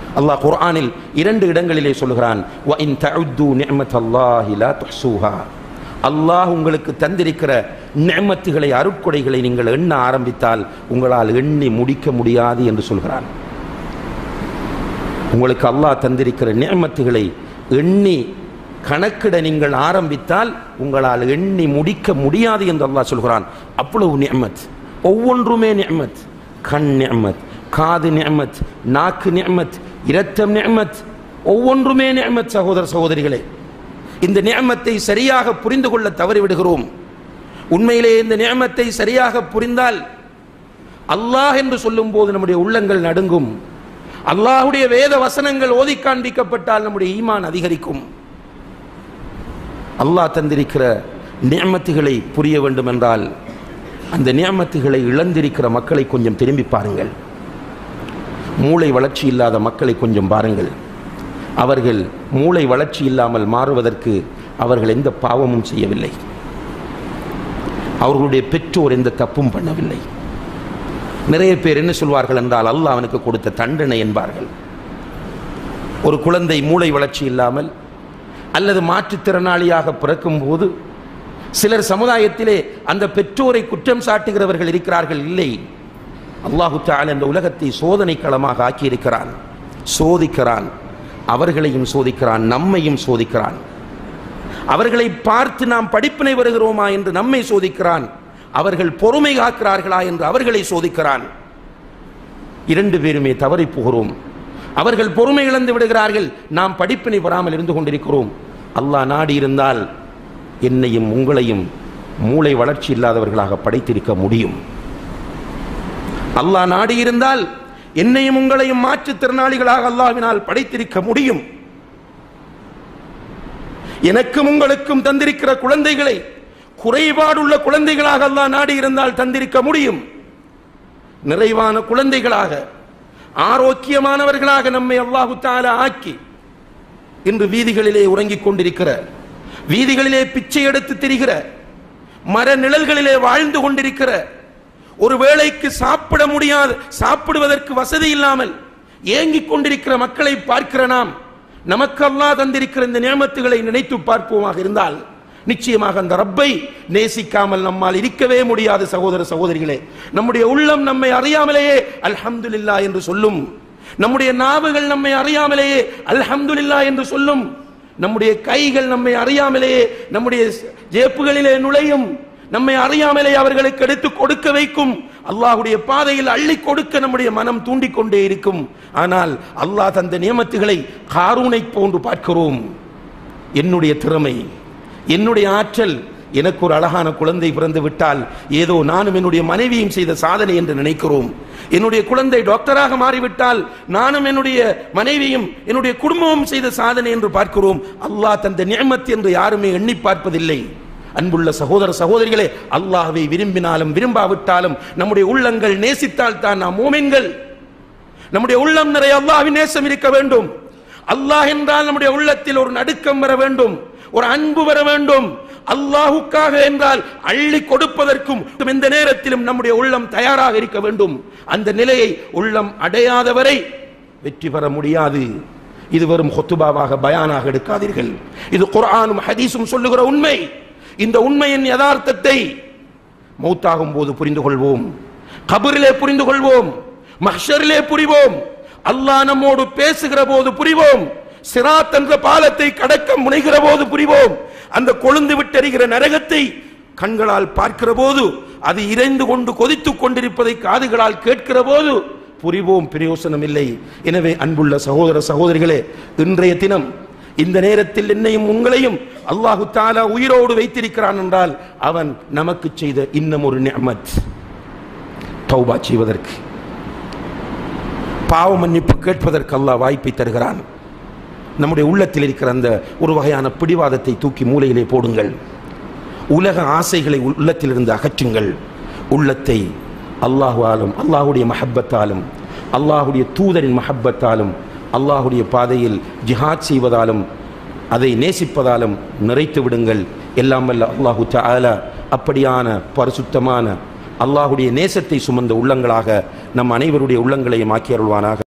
அல்லாஹ் குர்ஆனில் இரண்டு இடங்களிலே சொல்கிறான் "வ இன் தஉத்து நிஅமத்தல்லாஹி லா துஹ்ஸூஹா." அல்லாஹ் உங்களுக்கு தந்திருக்கிற நிஅமத்துகளை அருட்கொடைகளை நீங்கள் எண்ண ஆரம்பித்தால் உங்களால் எண்ணி முடிக்க முடியாது என்று சொல்கிறான் உங்களுக்கு அல்லாஹ் தந்திருக்கிற நியமத்துகளை எண்ணி கணக்கிட நீங்கள் ஆரம்பித்தால் உங்களால் எண்ணி முடிக்க முடியாது என்று அல்லாஹ் சொல்கிறான் அவ்வளவு நியமத் ஒவ்வொன்றுமே நியமத் கண் நியமத் காது நியமத் நாக்கு நியமத் இரத்தம் நியமத் ஒவ்வொன்றுமே நியமத் சகோதர சகோதரிகளே இந்த நியமத்தை சரியாக புரிந்து கொள்ள தவறிவிடுகிறோம் உண்மையிலே இந்த நியமத்தை சரியாக புரிந்தால் அல்லாஹ் என்று சொல்லும் போது நம்முடைய உள்ளங்கள் நடுங்கும் அல்லாஹுடைய வேத வசனங்கள் ஓதி காண்பிக்கப்பட்டால் நம்முடைய ஈமான் அதிகரிக்கும் அல்லாஹ் தந்திருக்கிற நியமத்துகளை புரிய வேண்டும் என்றால் அந்த நியமத்துகளை இழந்திருக்கிற மக்களை கொஞ்சம் திரும்பி பாருங்கள் மூளை வளர்ச்சி இல்லாத மக்களை கொஞ்சம் பாருங்கள் அவர்கள் மூளை வளர்ச்சி இல்லாமல் மாறுவதற்கு அவர்கள் எந்த பாவமும் செய்யவில்லை அவர்களுடைய பெற்றோர் எந்த தப்பும் பண்ணவில்லை நிறைய பேர் என்ன சொல்வார்கள் என்றால் அல்லாஹ் அவனுக்கு கொடுத்த தண்டனை என்பார்கள் ஒரு குழந்தை மூளை வளர்ச்சி இல்லாமல் அல்லது மாற்றுத்திறனாளியாக பிறக்கும் போது சிலர் சமுதாயத்திலே அந்த பெற்றோரை குற்றம் சாட்டுகிறவர்கள் இருக்கிறார்கள் இல்லை அல்லாஹு தால இந்த உலகத்தை சோதனை களமாக ஆக்கியிருக்கிறான் சோதிக்கிறான் அவர்களையும் சோதிக்கிறான் நம்மையும் சோதிக்கிறான் அவர்களை பார்த்து நாம் படிப்பினை வருகிறோமா என்று நம்மை சோதிக்கிறான் அவர்கள் பொறுமை காக்கிறார்களா என்று அவர்களை சோதிக்கிறான் இரண்டு பேருமே தவறி போகிறோம் அவர்கள் பொறுமை இழந்து விடுகிறார்கள் நாம் படிப்பினை பெறாமல் இருந்து கொண்டிருக்கிறோம் அல்லாஹ் நாடி இருந்தால் என்னையும் உங்களையும் மூளை வளர்ச்சி இல்லாதவர்களாக படைத்திருக்க முடியும் அல்லாஹ் நாடி இருந்தால் என்னையும் உங்களையும் மாற்றுத்திறனாளிகளாக அல்லாஹ்வினால் படைத்திருக்க முடியும் எனக்கும் உங்களுக்கும் தந்திருக்கிற குழந்தைகளை குறைபாடுள்ள குழந்தைகளாக அல்லாஹ் நாடி இருந்தால் தந்திருக்க முடியும் நிறைவான குழந்தைகளாக ஆரோக்கியமானவர்களாக நம்மை அல்லாஹு தாலா ஆக்கி இன்று வீதிகளிலே உறங்கிக் கொண்டிருக்கிற வீதிகளிலே பிச்சை எடுத்து திரிகிற மர நிழல்களிலே வாழ்ந்து கொண்டிருக்கிற ஒரு வேளைக்கு சாப்பிட முடியாது சாப்பிடுவதற்கு வசதி இல்லாமல் ஏங்கிக் கொண்டிருக்கிற மக்களை பார்க்கிற நாம் நமக்கு அல்லாஹ் தந்திருக்கிற இந்த நியமத்துகளை நினைத்து பார்ப்போமாக இருந்தால் நிச்சயமாக அந்த ரப்பை நேசிக்காமல் நம்மால் இருக்கவே முடியாது சகோதர சகோதரிகளே நம்முடைய உள்ளம் நம்மை அறியாமலேயே அல்ஹம்துலில்லா என்று சொல்லும் நம்முடைய நாவுகள் நம்மை அறியாமலேயே அல்ஹம்துலில்லா என்று சொல்லும் நம்முடைய கைகள் நம்மை அறியாமலேயே நம்முடைய ஜேப்புகளிலே நுழையும் நம்மை அறியாமலே அவர்களுக்கு எடுத்து கொடுக்க வைக்கும் அல்லாஹுடைய பாதையில் அள்ளி கொடுக்க நம்முடைய மனம் தூண்டிக் கொண்டே இருக்கும் ஆனால் அல்லாஹ் தந்த நியமத்துகளை காரூனை போன்று பார்க்கிறோம் என்னுடைய திறமை என்னுடைய ஆற்றல் எனக்கு ஒரு அழகான குழந்தை பிறந்து விட்டால் ஏதோ நானும் என்னுடைய மனைவியும் செய்த சாதனை என்று நினைக்கிறோம் என்னுடைய குழந்தை டாக்டராக மாறிவிட்டால் நானும் என்னுடைய மனைவியும் என்னுடைய குடும்பமும் செய்த சாதனை என்று பார்க்கிறோம் அல்லாஹ் தந்த நியமத் என்று யாருமே எண்ணி பார்ப்பதில்லை அன்புள்ள சகோதர சகோதரிகளே அல்லாஹ்வை விரும்பினாலும் விரும்பாவிட்டாலும் நம்முடைய உள்ளங்கள் நேசித்தால் தான் நாம் மூமென்கள் நம்முடைய உள்ளம் நிறைய அல்லாஹ்வின் நேசம் இருக்க வேண்டும் அல்லாஹ் என்றால் நம்முடைய உள்ளத்தில் ஒரு நடுக்கம் வர வேண்டும் ஒரு அன்பு வர வேண்டும் அல்லாஹுக்காக என்றால் அள்ளி கொடுப்பதற்கும் எந்த நேரத்திலும் நம்முடைய உள்ளம் தயாராக இருக்க வேண்டும் அந்த நிலையை உள்ளம் அடையாதவரை வெற்றி பெற முடியாது இது வெறும் ஹொத்துபாவாக பயானாக எடுக்காதீர்கள் இது குர்ஆனும் ஹதீஸும் சொல்லுகிற உண்மை இந்த உண்மையின் யதார்த்தத்தை மௌத்தாகும் போது புரிந்து கொள்வோம் கபரிலே புரிந்து கொள்வோம் மஹ்ஷரிலே புரிவோம் அல்லாஹ் நம்மோடு பேசுகிற போது புரிவோம் சிராத் என்ற பாலத்தை கடக்க முனைகிற போது புரிவோம் அந்த கொழுந்து விட்டெறிகிற நரகத்தை கண்களால் பார்க்கிற போது அது இறைந்து கொண்டு கொதித்துக் கொண்டிருப்பதை காதுகளால் கேட்கிற போது புரிவோம் பிரயோசனம் இல்லை எனவே அன்புள்ள சகோதர சகோதரிகளே இன்றைய தினம் இந்த நேரத்தில் என்னையும் உங்களையும் அல்லாஹு தாலா உயிரோடு வைத்திருக்கிறான் என்றால் அவன் நமக்கு செய்த இன்னும் ஒரு நியமத் தௌபா செய்வதற்கு பாவ மன்னிப்பு கேட்பதற்கு அல்லாஹ் வாய்ப்பை தருகிறான் நம்முடைய உள்ளத்தில் இருக்கிற அந்த ஒரு வகையான பிடிவாதத்தை தூக்கி மூலையிலே போடுங்கள் உலக ஆசைகளை உள்ளத்திலிருந்து அகற்றுங்கள் உள்ளத்தை அல்லாஹுவாலும் அல்லாஹுடைய மஹப்பத்தாலும் அல்லாஹுடைய தூதரின் மஹப்பத்தாலும் அல்லாஹுடைய பாதையில் ஜிஹாத் செய்வதாலும் அதை நேசிப்பதாலும் நிறைத்து விடுங்கள் எல்லாம் வல்ல அல்லாஹு தஆலா அப்படியான பரிசுத்தமான அல்லாஹுடைய நேசத்தை சுமந்த உள்ளங்களாக நம் அனைவருடைய உள்ளங்களையும் ஆக்கி அருள்வானாக